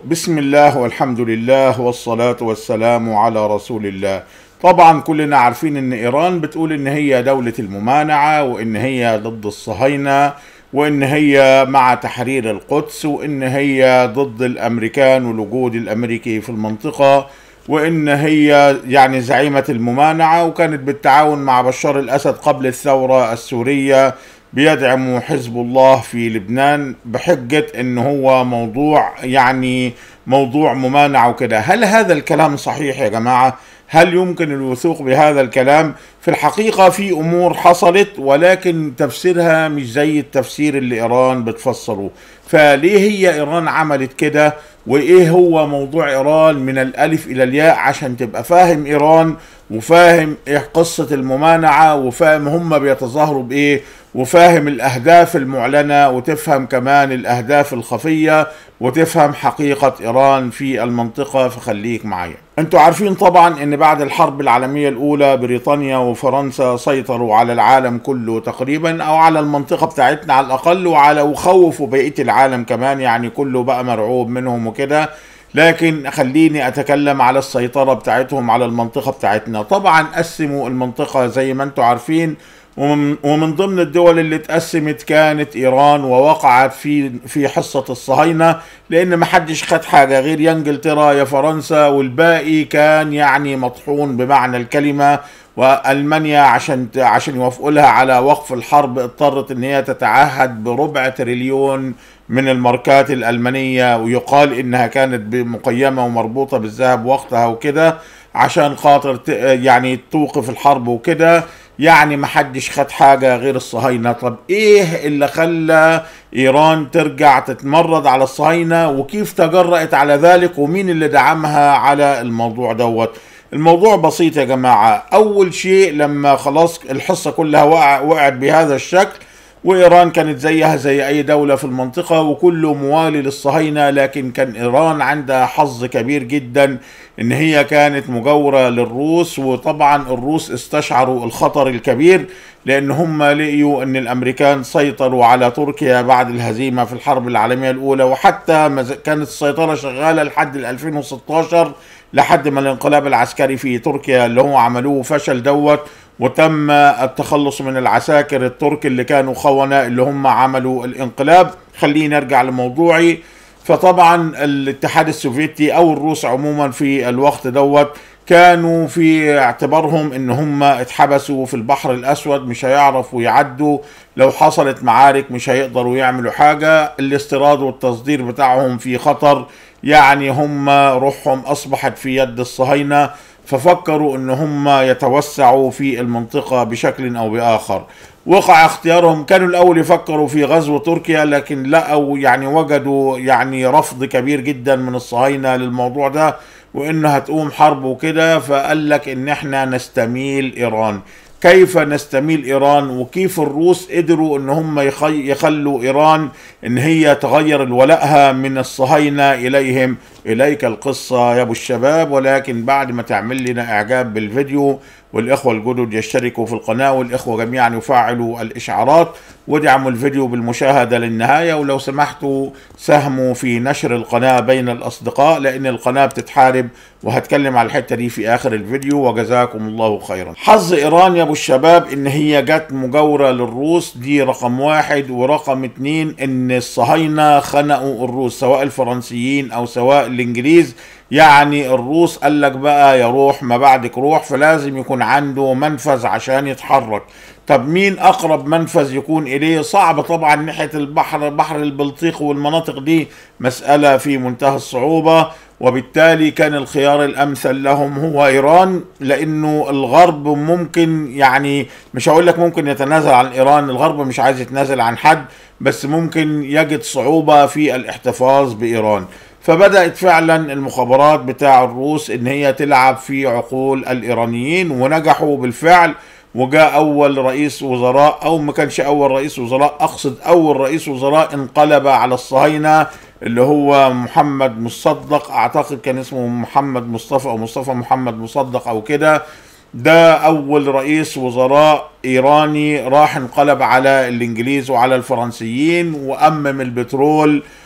بسم الله والحمد لله والصلاة والسلام على رسول الله طبعا كلنا عارفين ان ايران بتقول ان هي دولة الممانعة وان هي ضد الصهاينة وان هي مع تحرير القدس وان هي ضد الامريكان والوجود الامريكي في المنطقة وان هي يعني زعيمة الممانعة وكانت بالتعاون مع بشار الاسد قبل الثورة السورية بيدعموا حزب الله في لبنان بحجة ان هو موضوع يعني موضوع ممانعة وكده هل هذا الكلام صحيح يا جماعة هل يمكن الوثوق بهذا الكلام في الحقيقة في امور حصلت ولكن تفسيرها مش زي التفسير اللي ايران بتفسره فليه هي ايران عملت كده وايه هو موضوع ايران من الالف الى الياء عشان تبقى فاهم ايران وفاهم ايه قصة الممانعة وفاهم هم بيتظاهروا بايه وفاهم الاهداف المعلنة وتفهم كمان الاهداف الخفية وتفهم حقيقة ايران في المنطقة فخليك معايا انتوا عارفين طبعا ان بعد الحرب العالمية الاولى بريطانيا وفرنسا سيطروا على العالم كله تقريبا او على المنطقة بتاعتنا على الاقل وعلى وخوفوا بقية العالم كمان يعني كله بقى مرعوب منهم وكده لكن خليني اتكلم على السيطرة بتاعتهم على المنطقة بتاعتنا طبعا قسموا المنطقة زي ما انتوا عارفين ومن, ومن ضمن الدول اللي اتقسمت كانت ايران ووقعت في في حصه الصهاينه لان ما حدش خد حاجه غير يا انجلترا يا فرنسا والباقي كان يعني مطحون بمعنى الكلمه والمانيا عشان عشان يوافقوا لها على وقف الحرب اضطرت ان هي تتعهد بربع تريليون من الماركات الالمانيه ويقال انها كانت مقيمه ومربوطه بالذهب وقتها وكده عشان خاطر يعني توقف الحرب وكده يعني ما حدش خد حاجة غير الصهاينة طب ايه اللي خلى ايران ترجع تتمرد على الصهاينة وكيف تجرأت على ذلك ومين اللي دعمها على الموضوع دوت الموضوع بسيط يا جماعة اول شيء لما خلاص الحصة كلها وقع وقعت بهذا الشكل وايران كانت زيها زي اي دولة في المنطقة وكله موالي للصهاينة لكن كان ايران عندها حظ كبير جدا ان هي كانت مجاورة للروس وطبعا الروس استشعروا الخطر الكبير لان هم لقيوا ان الامريكان سيطروا على تركيا بعد الهزيمة في الحرب العالمية الاولى وحتى كانت السيطرة شغالة لحد 2016 لحد ما الانقلاب العسكري في تركيا اللي هو عملوه فشل دوت وتم التخلص من العساكر الترك اللي كانوا خونة اللي هم عملوا الانقلاب خليني ارجع لموضوعي فطبعا الاتحاد السوفيتي او الروس عموما في الوقت دوت كانوا في اعتبارهم ان هم اتحبسوا في البحر الاسود مش هيعرفوا يعدوا لو حصلت معارك مش هيقدروا يعملوا حاجة الاستيراد والتصدير بتاعهم في خطر يعني هم روحهم اصبحت في يد الصهاينة ففكروا ان هم يتوسعوا في المنطقة بشكل او باخر وقع اختيارهم كانوا الاول يفكروا في غزو تركيا لكن لقوا يعني وجدوا يعني رفض كبير جدا من الصهاينة للموضوع ده وانه هتقوم حرب وكده فقال لك ان احنا نستميل ايران كيف نستميل ايران وكيف الروس قدروا ان هم يخلوا ايران ان هي تغير ولائها من الصهاينه اليهم اليك القصه يا ابو الشباب ولكن بعد ما تعمل لنا اعجاب بالفيديو والاخوه الجدد يشتركوا في القناه والاخوه جميعا يفعلوا الاشعارات وادعموا الفيديو بالمشاهده للنهايه ولو سمحتوا ساهموا في نشر القناه بين الاصدقاء لان القناه بتتحارب وهتكلم على الحته دي في اخر الفيديو وجزاكم الله خيرا. حظ ايران يا ابو الشباب ان هي جت مجاوره للروس دي رقم واحد ورقم اتنين ان الصهاينه خنقوا الروس سواء الفرنسيين او سواء الانجليز يعني الروس قال لك بقى يا روح ما بعدك روح فلازم يكون عنده منفذ عشان يتحرك طب مين اقرب منفذ يكون اليه صعب طبعا ناحيه البحر بحر البلطيق والمناطق دي مساله في منتهى الصعوبه وبالتالي كان الخيار الامثل لهم هو ايران لانه الغرب ممكن يعني مش هقول لك ممكن يتنازل عن ايران الغرب مش عايز يتنازل عن حد بس ممكن يجد صعوبه في الاحتفاظ بايران فبدأت فعلا المخابرات بتاع الروس ان هي تلعب في عقول الايرانيين ونجحوا بالفعل وجاء اول رئيس وزراء او ما كانش اول رئيس وزراء اقصد اول رئيس وزراء انقلب على الصهاينه اللي هو محمد مصدق اعتقد كان اسمه محمد مصطفى او مصطفى محمد مصدق او كده ده اول رئيس وزراء ايراني راح انقلب على الانجليز وعلى الفرنسيين وامم البترول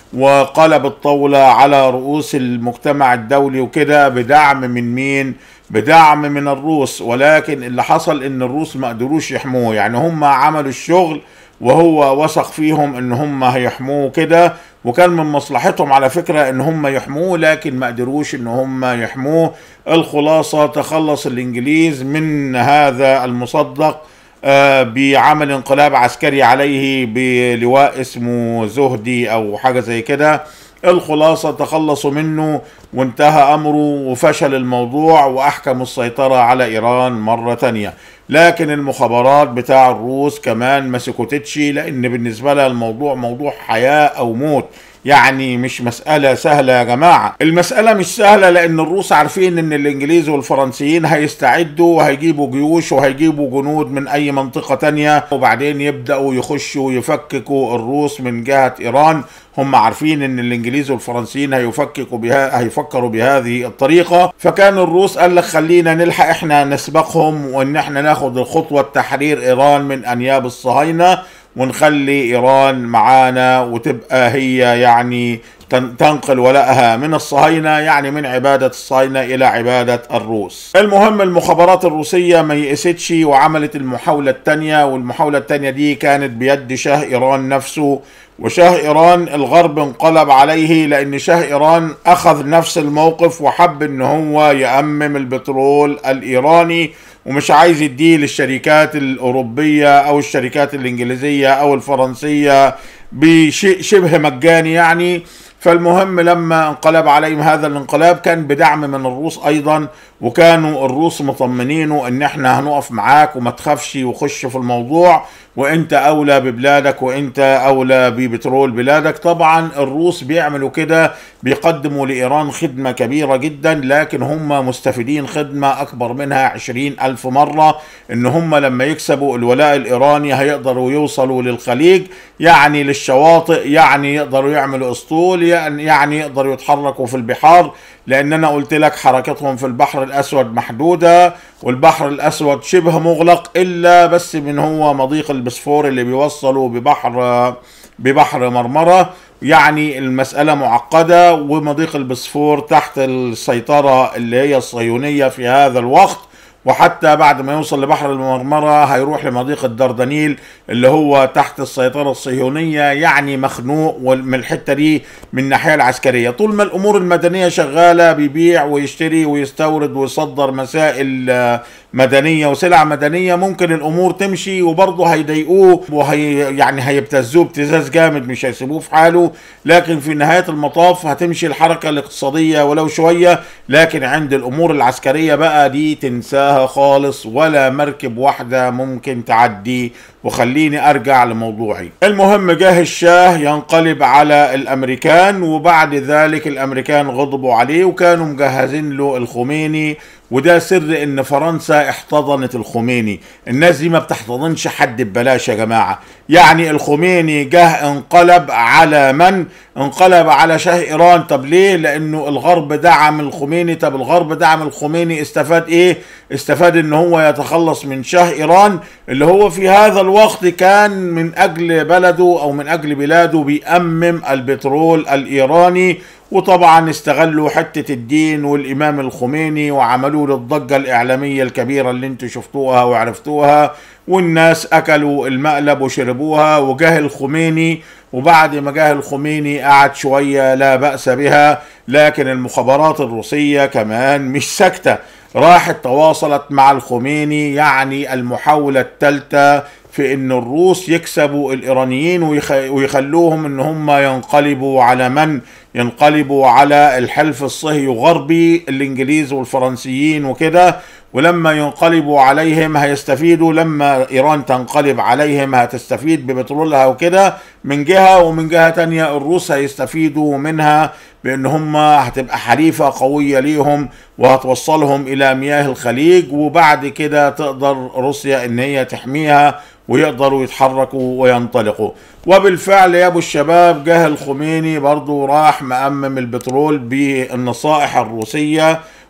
وقلب الطاولة على رؤوس المجتمع الدولي وكده بدعم من مين بدعم من الروس ولكن اللي حصل ان الروس ما قدروش يحموه يعني هم عملوا الشغل وهو وثق فيهم ان هم هيحموه كده وكان من مصلحتهم على فكرة ان هم يحموه لكن ما قدروش ان هم يحموه الخلاصة تخلص الانجليز من هذا المصدق آه، بعمل انقلاب عسكري عليه بلواء اسمه زهدي او حاجة زي كده الخلاصة تخلصوا منه وانتهى أمره وفشل الموضوع وأحكموا السيطرة على إيران مرة تانية لكن المخابرات بتاع الروس كمان ما سكتتش لأن بالنسبة لها الموضوع موضوع حياة أو موت يعني مش مسألة سهلة يا جماعة المسألة مش سهلة لأن الروس عارفين أن الإنجليز والفرنسيين هيستعدوا وهيجيبوا جيوش وهيجيبوا جنود من أي منطقة تانية وبعدين يبدأوا يخشوا يفككوا الروس من جهة إيران هم عارفين ان الانجليز والفرنسيين هيفككوا بها هيفكروا بهذه الطريقه فكان الروس قال لك خلينا نلحق احنا نسبقهم وان احنا ناخد الخطوه تحرير ايران من انياب الصهاينه ونخلي ايران معانا وتبقى هي يعني تنقل ولائها من الصهاينة يعني من عبادة الصهاينة إلى عبادة الروس المهم المخابرات الروسية ما يئستش وعملت المحاولة الثانية والمحاولة الثانية دي كانت بيد شاه إيران نفسه وشاه إيران الغرب انقلب عليه لأن شاه إيران أخذ نفس الموقف وحب إن هو يأمم البترول الإيراني ومش عايز يديه للشركات الأوروبية أو الشركات الإنجليزية أو الفرنسية بشيء شبه مجاني يعني فالمهم لما انقلب عليهم هذا الانقلاب كان بدعم من الروس ايضا وكانوا الروس مطمنينه ان احنا هنقف معاك وما تخافش وخش في الموضوع وانت اولى ببلادك وانت اولى ببترول بلادك طبعا الروس بيعملوا كده بيقدموا لايران خدمة كبيرة جدا لكن هم مستفيدين خدمة اكبر منها عشرين الف مرة ان هم لما يكسبوا الولاء الايراني هيقدروا يوصلوا للخليج يعني للشواطئ يعني يقدروا يعملوا اسطول يعني يقدروا يتحركوا في البحار لان انا قلت لك حركتهم في البحر الاسود محدودة والبحر الاسود شبه مغلق الا بس من هو مضيق البسفور اللي بيوصلوا ببحر ببحر مرمرة يعني المسألة معقدة ومضيق البسفور تحت السيطرة اللي هي الصهيونية في هذا الوقت وحتى بعد ما يوصل لبحر المرمرة هيروح لمضيق الدردنيل اللي هو تحت السيطرة الصهيونية يعني مخنوق من الحتة دي من الناحية العسكرية طول ما الأمور المدنية شغالة بيبيع ويشتري ويستورد ويصدر مسائل مدنيه وسلع مدنيه ممكن الامور تمشي وبرضه هيضايقوه وهي يعني هيبتزوه ابتزاز جامد مش هيسيبوه في حاله لكن في نهايه المطاف هتمشي الحركه الاقتصاديه ولو شويه لكن عند الامور العسكريه بقى دي تنساها خالص ولا مركب واحده ممكن تعدي وخليني ارجع لموضوعي المهم جاه الشاه ينقلب على الامريكان وبعد ذلك الامريكان غضبوا عليه وكانوا مجهزين له الخميني وده سر ان فرنسا احتضنت الخميني الناس دي ما بتحتضنش حد ببلاش يا جماعة يعني الخميني جه انقلب على من انقلب على شاه ايران طب ليه لانه الغرب دعم الخميني طب الغرب دعم الخميني استفاد ايه استفاد ان هو يتخلص من شاه ايران اللي هو في هذا الوقت كان من اجل بلده او من اجل بلاده بيأمم البترول الايراني وطبعا استغلوا حتة الدين والإمام الخميني وعملوا له الضجة الإعلامية الكبيرة اللي انتم شفتوها وعرفتوها والناس أكلوا المقلب وشربوها وجاه الخميني وبعد ما جاه الخميني قعد شوية لا بأس بها لكن المخابرات الروسية كمان مش ساكتة راحت تواصلت مع الخميني يعني المحاولة الثالثة في ان الروس يكسبوا الايرانيين ويخلوهم ان هم ينقلبوا على من ينقلبوا على الحلف الصهي غربي الانجليز والفرنسيين وكده ولما ينقلبوا عليهم هيستفيدوا لما ايران تنقلب عليهم هتستفيد ببترولها وكده من جهه ومن جهه تانية الروس هيستفيدوا منها بان هم هتبقى حليفه قويه ليهم وهتوصلهم الى مياه الخليج وبعد كده تقدر روسيا ان هي تحميها ويقدروا يتحركوا وينطلقوا وبالفعل يا ابو الشباب جه الخميني برضو راح مأمم البترول بالنصائح الروسية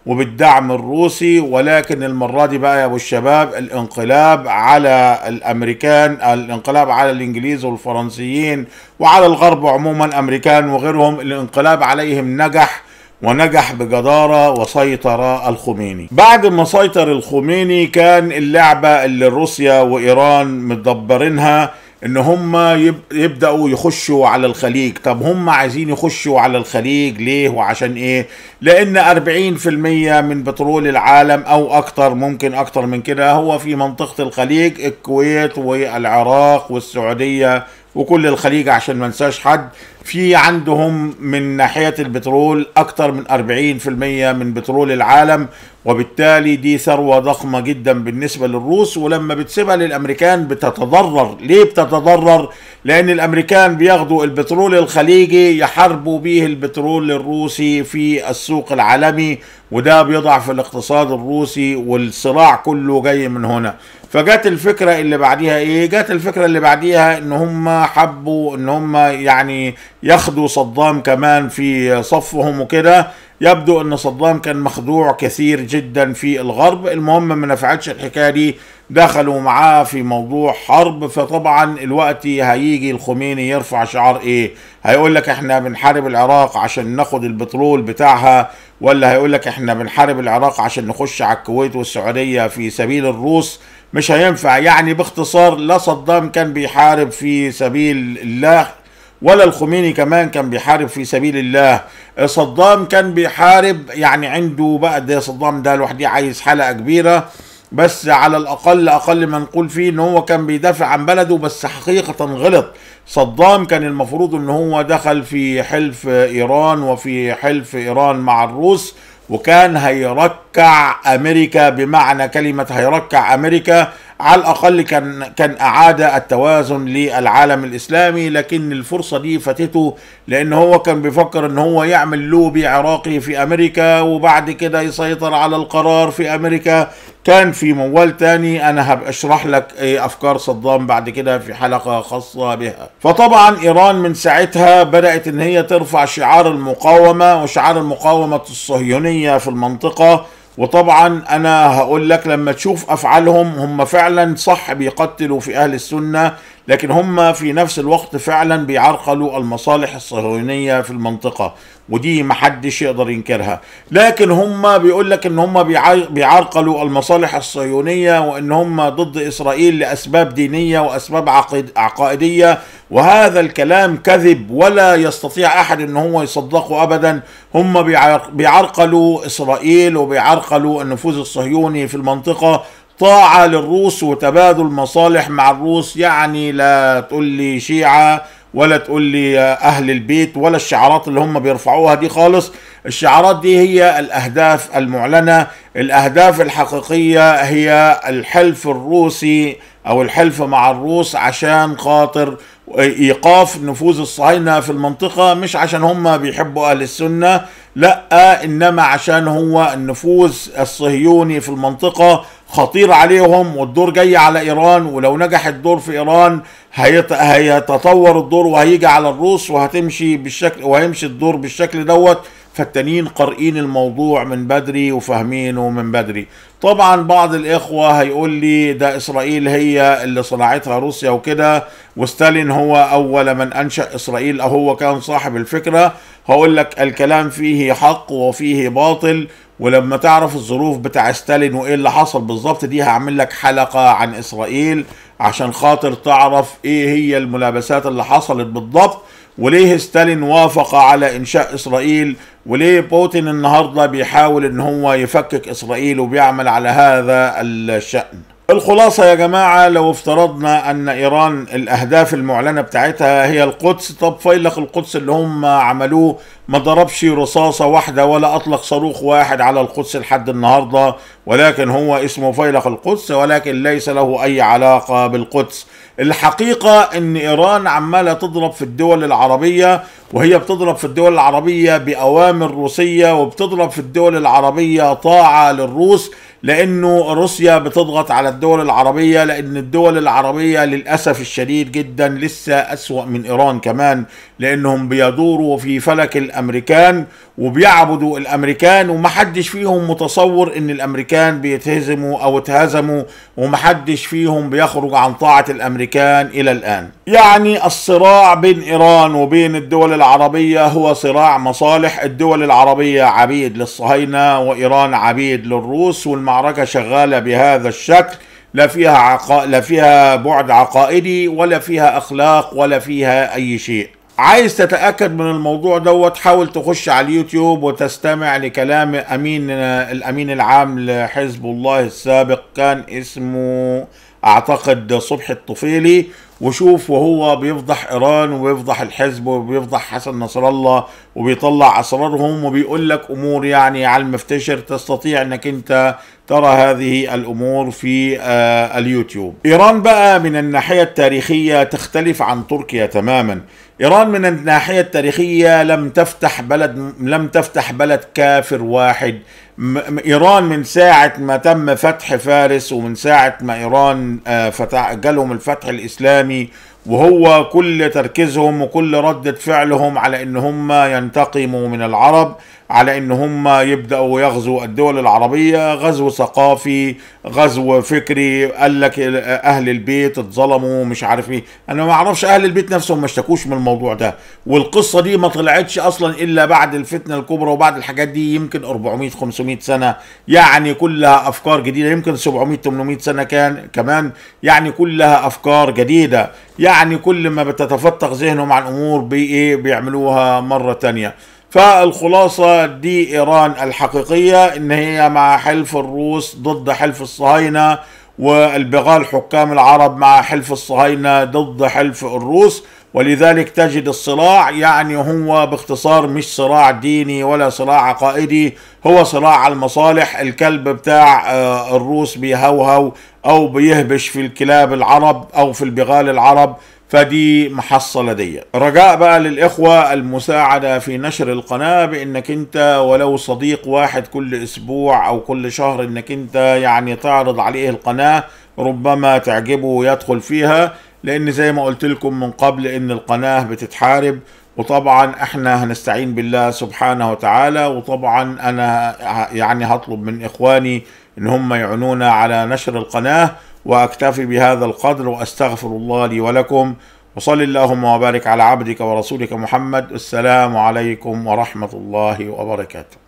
وبالدعم الروسي ولكن المرة دي بقى يا ابو الشباب الانقلاب على الامريكان الانقلاب على الانجليز والفرنسيين وعلى الغرب عموما امريكان وغيرهم الانقلاب عليهم نجح ونجح بجدارة وسيطر الخميني بعد ما سيطر الخميني كان اللعبة اللي روسيا وإيران متدبرينها ان هم يبداوا يخشوا على الخليج طب هم عايزين يخشوا على الخليج ليه وعشان ايه لان 40% من بترول العالم او اكتر ممكن اكتر من كده هو في منطقة الخليج الكويت والعراق والسعودية وكل الخليج عشان ما ننساش حد في عندهم من ناحية البترول أكثر من 40% من بترول العالم وبالتالي دي ثروة ضخمة جدا بالنسبة للروس ولما بتسيبها للأمريكان بتتضرر ليه بتتضرر؟ لأن الأمريكان بياخدوا البترول الخليجي يحاربوا به البترول الروسي في السوق العالمي وده بيضعف الاقتصاد الروسي والصراع كله جاي من هنا فجت الفكره اللي بعديها ايه جت الفكره اللي بعديها ان هم حبوا ان هم يعني ياخدوا صدام كمان في صفهم وكده يبدو ان صدام كان مخدوع كثير جدا في الغرب المهم ما نفعتش الحكايه دي دخلوا معاه في موضوع حرب فطبعا الوقت هيجي الخميني يرفع شعار ايه هيقول لك احنا بنحارب العراق عشان ناخد البترول بتاعها ولا هيقول لك احنا بنحارب العراق عشان نخش على الكويت والسعوديه في سبيل الروس مش هينفع يعني باختصار لا صدام كان بيحارب في سبيل الله ولا الخميني كمان كان بيحارب في سبيل الله صدام كان بيحارب يعني عنده بقى ده صدام ده لوحده عايز حلقه كبيره بس على الاقل اقل ما نقول فيه ان هو كان بيدافع عن بلده بس حقيقه غلط صدام كان المفروض ان هو دخل في حلف ايران وفي حلف ايران مع الروس وكان هيركع امريكا بمعنى كلمه هيركع امريكا على الاقل كان كان اعاد التوازن للعالم الاسلامي لكن الفرصه دي فاتته لان هو كان بيفكر ان هو يعمل لوبي عراقي في امريكا وبعد كده يسيطر على القرار في امريكا كان في موال تاني انا هبقى اشرح لك ايه افكار صدام بعد كده في حلقه خاصه بها فطبعا ايران من ساعتها بدات ان هي ترفع شعار المقاومه وشعار المقاومه الصهيونيه في المنطقه وطبعا انا هقول لك لما تشوف افعالهم هم فعلا صح بيقتلوا في اهل السنه لكن هم في نفس الوقت فعلا بيعرقلوا المصالح الصهيونيه في المنطقه ودي محدش يقدر ينكرها لكن هم بيقول لك ان هم بيعرقلوا المصالح الصهيونيه وان هم ضد اسرائيل لاسباب دينيه واسباب عقائديه وهذا الكلام كذب ولا يستطيع احد ان هو يصدقه ابدا هم بيعرقلوا اسرائيل وبيعرقلوا النفوذ الصهيوني في المنطقه طاعة للروس وتبادل مصالح مع الروس يعني لا تقول لي شيعة ولا تقول لي أهل البيت ولا الشعارات اللي هم بيرفعوها دي خالص الشعارات دي هي الأهداف المعلنة الأهداف الحقيقية هي الحلف الروسي أو الحلف مع الروس عشان خاطر ايقاف نفوذ الصهاينه في المنطقه مش عشان هم بيحبوا اهل السنه لا انما عشان هو النفوذ الصهيوني في المنطقه خطير عليهم والدور جاي على ايران ولو نجح الدور في ايران هيتطور الدور وهيجي على الروس وهتمشي بالشكل وهيمشي الدور بالشكل دوت فالتانيين قارئين الموضوع من بدري وفاهمينه من بدري طبعا بعض الاخوة هيقول لي ده اسرائيل هي اللي صنعتها روسيا وكده وستالين هو اول من انشأ اسرائيل او هو كان صاحب الفكرة هقول لك الكلام فيه حق وفيه باطل ولما تعرف الظروف بتاع ستالين وايه اللي حصل بالظبط دي هعمل لك حلقة عن اسرائيل عشان خاطر تعرف ايه هي الملابسات اللي حصلت بالضبط وليه ستالين وافق على انشاء اسرائيل وليه بوتين النهارده بيحاول ان هو يفكك اسرائيل وبيعمل على هذا الشأن الخلاصة يا جماعة لو افترضنا أن إيران الأهداف المعلنة بتاعتها هي القدس طب فيلق القدس اللي هم عملوه ما ضربش رصاصة واحدة ولا أطلق صاروخ واحد على القدس لحد النهاردة ولكن هو اسمه فيلق القدس ولكن ليس له اي علاقه بالقدس الحقيقه ان ايران عماله تضرب في الدول العربيه وهي بتضرب في الدول العربيه باوامر روسيه وبتضرب في الدول العربيه طاعه للروس لانه روسيا بتضغط على الدول العربيه لان الدول العربيه للاسف الشديد جدا لسه اسوا من ايران كمان لانهم بيدوروا في فلك الامريكان وبيعبدوا الامريكان ومحدش فيهم متصور ان الامريكان بيتهزموا او اتهزموا ومحدش فيهم بيخرج عن طاعه الامريكان الى الان يعني الصراع بين ايران وبين الدول العربيه هو صراع مصالح الدول العربيه عبيد للصهاينه وايران عبيد للروس والمعركه شغاله بهذا الشكل لا فيها عقا... لا فيها بعد عقائدي ولا فيها اخلاق ولا فيها اي شيء عايز تتاكد من الموضوع دوت حاول تخش على اليوتيوب وتستمع لكلام امين الامين العام لحزب الله السابق كان اسمه اعتقد صبحي الطفيلي وشوف وهو بيفضح ايران وبيفضح الحزب وبيفضح حسن نصر الله وبيطلع اسرارهم وبيقول لك امور يعني على المفتشر تستطيع انك انت ترى هذه الامور في آه اليوتيوب. ايران بقى من الناحيه التاريخيه تختلف عن تركيا تماما. ايران من الناحيه التاريخيه لم تفتح بلد لم تفتح بلد كافر واحد ايران من ساعه ما تم فتح فارس ومن ساعه ما ايران فتح جالهم الفتح الاسلامي وهو كل تركيزهم وكل ردة فعلهم على ان هم ينتقموا من العرب على ان هم يبداوا يغزوا الدول العربيه غزو ثقافي غزو فكري قال لك اهل البيت اتظلموا مش عارف ايه انا ما اعرفش اهل البيت نفسهم ما اشتكوش من الموضوع ده والقصه دي ما طلعتش اصلا الا بعد الفتنه الكبرى وبعد الحاجات دي يمكن 400 500 سنه يعني كلها افكار جديده يمكن 700 800 سنه كان كمان يعني كلها افكار جديده يعني كل ما بتتفتق ذهنهم عن امور بايه بيعملوها مره تانية فالخلاصة دي إيران الحقيقية إن هي مع حلف الروس ضد حلف الصهاينة والبغال حكام العرب مع حلف الصهاينة ضد حلف الروس ولذلك تجد الصراع يعني هو باختصار مش صراع ديني ولا صراع عقائدي هو صراع على المصالح الكلب بتاع الروس بيهوهو او بيهبش في الكلاب العرب او في البغال العرب فدي محصلة دي رجاء بقى للإخوة المساعدة في نشر القناة بإنك أنت ولو صديق واحد كل أسبوع أو كل شهر إنك أنت يعني تعرض عليه القناة ربما تعجبه ويدخل فيها لأن زي ما قلت لكم من قبل إن القناة بتتحارب وطبعا احنا هنستعين بالله سبحانه وتعالى وطبعا انا يعني هطلب من اخواني ان هم يعونونا على نشر القناه واكتفي بهذا القدر واستغفر الله لي ولكم وصل اللهم وبارك على عبدك ورسولك محمد السلام عليكم ورحمه الله وبركاته